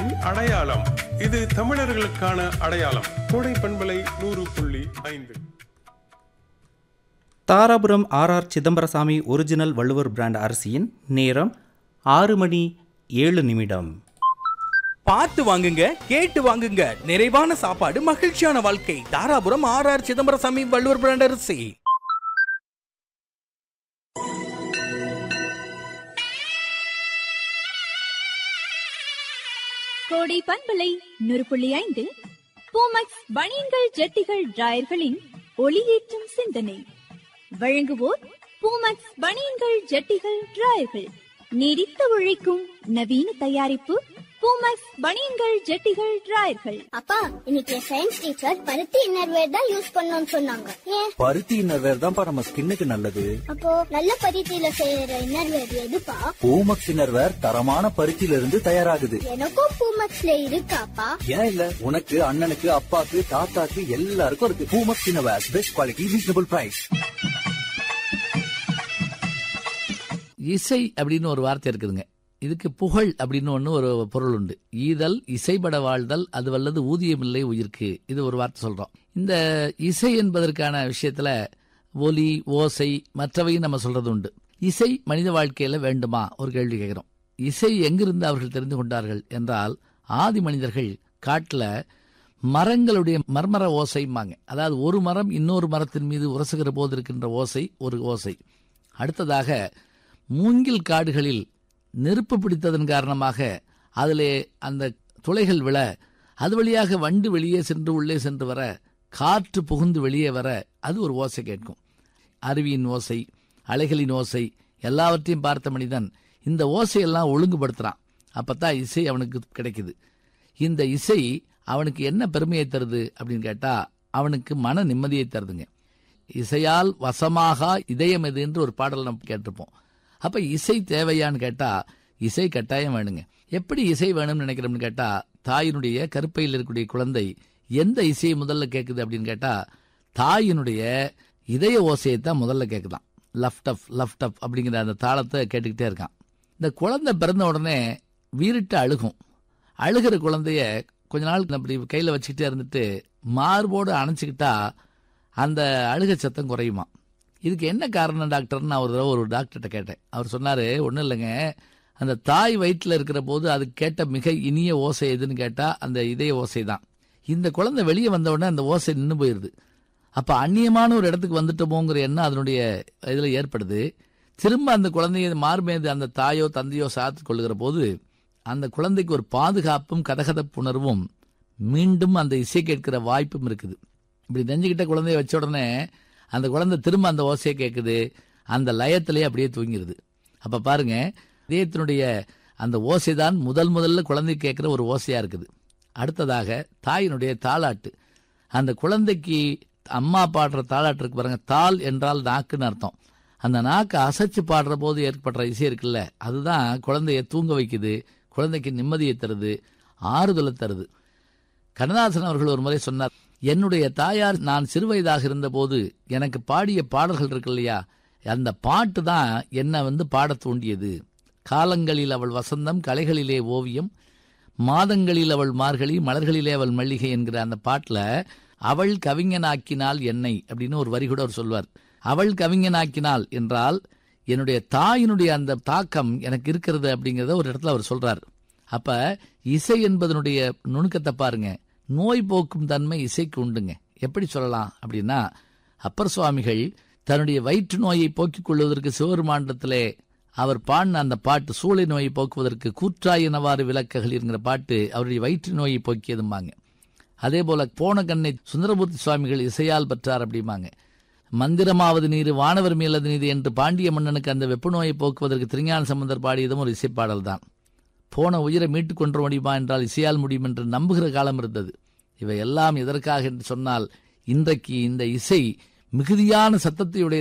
தமிழரின் அடையாளம் இது தமிழர்களுக்கான அடையாளம் கோடை பண்பலை நூறு புள்ளி ஐந்து Dharapuram R R Chidambarasamy original Valluvar brand அரிசியின் நேரம் ஆறு மணி ஏழு நிமிடம் பார்த்து வாங்குங்க கேட்டு வாங்குங்க நிறைவான சாப்பாடு மகிழ்ச்சியான வாழ்க்கை Dharapuram R R Chidambarasamy Valluvar brand அரிசி கோடை பண்பலை நூறு புள்ளி ஐந்து பூமக்ஸ் பனியன்கள் ஜட்டிகள் டிராயர்களின் ஒளியேற்றும் சிந்தனை வழங்குவோர் பூமக்ஸ் பனியன்கள் ஜட்டிகள் டிராயர்கள் நீடித்து உழைக்கும் நவீன தயாரிப்பு பூமக்ஸ் பனியன்கள் ஜட்டிகள் டிராயர்கள் அப்பா இன்னைக்கு சயின்ஸ் டீச்சர் பருத்தி இன்னர்வேர் தான் யூஸ் பண்ணணும்னு சொன்னாங்க ஏன் பருத்தி இன்னர்வேர் தான்ப்பா நம்ம ஸ்கின்னுக்கு நல்லது அப்போ நல்ல பருத்தியில செய்யற இன்னர்வேர் எதுப்பா பூமக்ஸ் இன்னர்வேர் தரமான பருத்தியில இருந்து தயாராகுது எனக்கும் பூமக்ஸ்ல இருக்காப்பா ஏன் இல்ல உனக்கு அண்ணனுக்கு அப்பாக்கு தாத்தாக்கு எல்லாருக்கும் இருக்கு Poomex innerwear best quality reasonable price இசை அப்படின்னு ஒரு வார்த்தை இருக்குதுங்க இதுக்கு புகழ் அப்படின்னு ஒன்று ஒரு பொருள் உண்டு ஈதல் இசைபட வாழ்தல் அது வல்லது ஊதியமில்லை உயிர்க்கு இது ஒரு வார்த்தை சொல்றோம் இந்த இசை என்பதற்கான விஷயத்துல ஒலி ஓசை மற்றவையும் நம்ம சொல்றது உண்டு இசை மனித வாழ்க்கையில வேண்டுமா ஒரு கேள்வி கேட்கிறோம் இசை எங்கிருந்து அவர்கள் தெரிந்து கொண்டார்கள் என்றால் ஆதி மனிதர்கள் காட்டுல மரங்களுடைய மர்மர ஓசைம்பாங்க அதாவது ஒரு மரம் இன்னொரு மரத்தின் மீது உரசுகிற போது இருக்கின்ற ஓசை ஒரு ஓசை அடுத்ததாக மூங்கில் காடுகளில் நெருப்பு பிடித்ததன் காரணமாக அதிலே அந்த துளைகள் விழ அது வழியாக வண்டு வெளியே சென்று உள்ளே சென்று வர காற்று புகுந்து வெளியே வர அது ஒரு ஓசை கேட்கும் அருவியின் ஓசை அலைகளின் ஓசை எல்லாவற்றையும் பார்த்த மனிதன் இந்த ஓசையெல்லாம் ஒழுங்குபடுத்துறான் அப்பதான் இசை அவனுக்கு கிடைக்குது இந்த இசை அவனுக்கு என்ன பெருமையை தருது அப்படின்னு கேட்டா அவனுக்கு மன நிம்மதியை தருதுங்க இசையால் வசமாக இதயம் எது என்று ஒரு பாடல் நம்ம கேட்டிருப்போம் அப்ப இசை தேவையான்னு கேட்டா இசை கட்டாயம் வேணுங்க எப்படி இசை வேணும்னு நினைக்கிறோம்னு கேட்டா தாயினுடைய கருப்பையில் இருக்கக்கூடிய குழந்தை எந்த இசையை முதல்ல கேட்குது அப்படின்னு கேட்டா தாயினுடைய இதய ஓசையை தான் முதல்ல கேட்குதான் லஃப்ட் அப் லஃப்ட் அப் அப்படிங்கிற அந்த தாளத்தை கேட்டுக்கிட்டே இருக்கான் இந்த குழந்தை பிறந்த உடனே வீறிட்டு அழுகும் அழுகிற குழந்தைய கொஞ்ச நாள் அப்படி கையில் வச்சுக்கிட்டே இருந்துட்டு மார்போடு அணைச்சிக்கிட்டா அந்த அழுகை சத்தம் குறையுமா இதுக்கு என்ன காரணம் டாக்டர்னு நான் ஒரு தடவை ஒரு டாக்டர்கிட்ட கேட்டேன் அவர் சொன்னாரு ஒன்றும் இல்லைங்க அந்த தாய் வயிற்றில் இருக்கிற போது அது கேட்ட மிக இனிய ஓசை எதுன்னு கேட்டா அந்த இதய ஓசை தான் இந்த குழந்தை வெளியே வந்த உடனே அந்த ஓசை நின்று போயிருது அப்ப அந்நியமான ஒரு இடத்துக்கு வந்துட்டோமோங்கிற எண்ணம் அதனுடைய இதுல ஏற்படுது திரும்ப அந்த குழந்தைய மார்மேது அந்த தாயோ தந்தையோ சாத்து கொள்ளுகிற போது அந்த குழந்தைக்கு ஒரு பாதுகாப்பும் கதகதப்புணர்வும் மீண்டும் அந்த இசை கேட்கிற வாய்ப்பும் இருக்குது இப்படி நெஞ்சுக்கிட்ட குழந்தைய வச்ச உடனே அந்த குழந்தை திரும்ப அந்த ஓசையை கேட்குது அந்த லயத்திலே அப்படியே தூங்கிடுது அப்ப பாருங்க இதயத்தினுடைய அந்த ஓசை தான் முதல் முதல்ல குழந்தை கேட்கிற ஒரு ஓசையா இருக்குது அடுத்ததாக தாயினுடைய தாளாட்டு அந்த குழந்தைக்கு அம்மா பாடுற தாளாட்டு இருக்கு பாருங்க தாள் என்றால் நாக்குன்னு அர்த்தம் அந்த நாக்கு அசைச்சு பாடுற போது ஏற்படுற இசை இருக்குல்ல அதுதான் குழந்தைய தூங்க வைக்குது குழந்தைக்கு நிம்மதியை தருது ஆறுதலை தருது கண்ணதாசன் அவர்கள் ஒரு முறை சொன்னார் என்னுடைய தாயார் நான் சிறுவயதாக இருந்தபோது எனக்கு பாடிய பாடல்கள் இருக்கு இல்லையா அந்த பாட்டு தான் என்னை வந்து பாடத் தூண்டியது காலங்களில் அவள் வசந்தம் கலைகளிலே ஓவியம் மாதங்களில் அவள் மார்கழி மலர்களிலே அவள் மல்லிகை என்கிற அந்த பாட்டில் அவள் கவிஞனாக்கினாள் என்னை அப்படின்னு ஒரு வரி கூட அவர் சொல்வார் அவள் கவிஞனாக்கினாள் என்றால் என்னுடைய தாயினுடைய அந்த தாக்கம் எனக்கு இருக்கிறது அப்படிங்கிறத ஒரு இடத்துல அவர் சொல்றார் அப்ப இசை என்பதனுடைய நுணுக்கத்தை பாருங்க நோய் போக்கும் தன்மை இசைக்கு உண்டுங்க எப்படி சொல்லலாம் அப்படின்னா அப்பர் சுவாமிகள் தன்னுடைய வயிற்று நோயை போக்கிக் கொள்வதற்கு சிவபெருமாண்டத்திலே அவர் பாடின அந்த பாட்டு சூளை நோயை போக்குவதற்கு கூற்றாயினவாறு விளக்குகள் என்கிற பாட்டு அவருடைய வயிற்று நோயை போக்கியதும்பாங்க அதே போல போன கண்ணை சுந்தரமூர்த்தி சுவாமிகள் இசையால் பெற்றார் அப்படிம்பாங்க மந்திரமாவது நீர் வானவர் மேலது நீதி என்று பாண்டிய மன்னனுக்கு அந்த வெப்ப நோயை போக்குவதற்கு திருஞான சம்பந்தர் பாடியதும் ஒரு இசைப்பாடல் தான் போன உயிரை மீட்டுக் கொன்ற முடியுமா என்றால் இசையால் முடியும் என்று நம்புகிற காலம் இருந்தது இவை எல்லாம் எதற்காக என்று சொன்னால் இன்றைக்கு இந்த இசை மிகுதியான சத்தத்தையுடைய